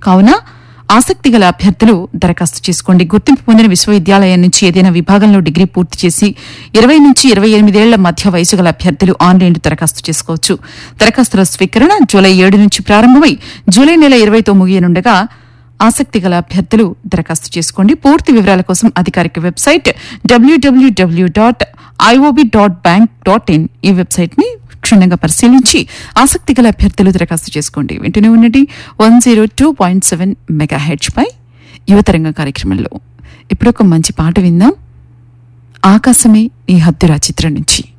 కావున ఆసక్తి గల అభ్యర్థులు దరఖాస్తు చేసుకోండి గుర్తింపు పొందిన విశ్వవిద్యాలయం నుంచి ఏదైనా విభాగంలో డిగ్రీ పూర్తి చేసి ఇరవై నుంచి ఇరవై ఎనిమిదేళ్ల మధ్య వయసు గల అభ్యర్థులు ఆన్లైన్ దరఖాస్తు చేసుకోవచ్చు దరఖాస్తుల స్వీకరణ జూలై ఏడు నుంచి ప్రారంభమై జూలై నెల ఇరవైతో ముగియనుండగా ఆసక్తి గల అభ్యర్థులు దరఖాస్తు చేసుకోండి పూర్తి వివరాల కోసం అధికారిక website WWW dot IOB dot bank dot in ఈ వెబ్సైట్ ని క్షుణ్ణంగా పరిశీలించి ఆసక్తి గల అభ్యర్థులు దరఖాస్తు చేసుకోండి వెంటనే ఉన్నది one zero two point seven mega H పై యువతరంగ కార్యక్రమంలో ఇప్పుడు ఒక మంచి పాట విందాం ఆకాశమే ఈ హద్దురా చిత్రం నుంచి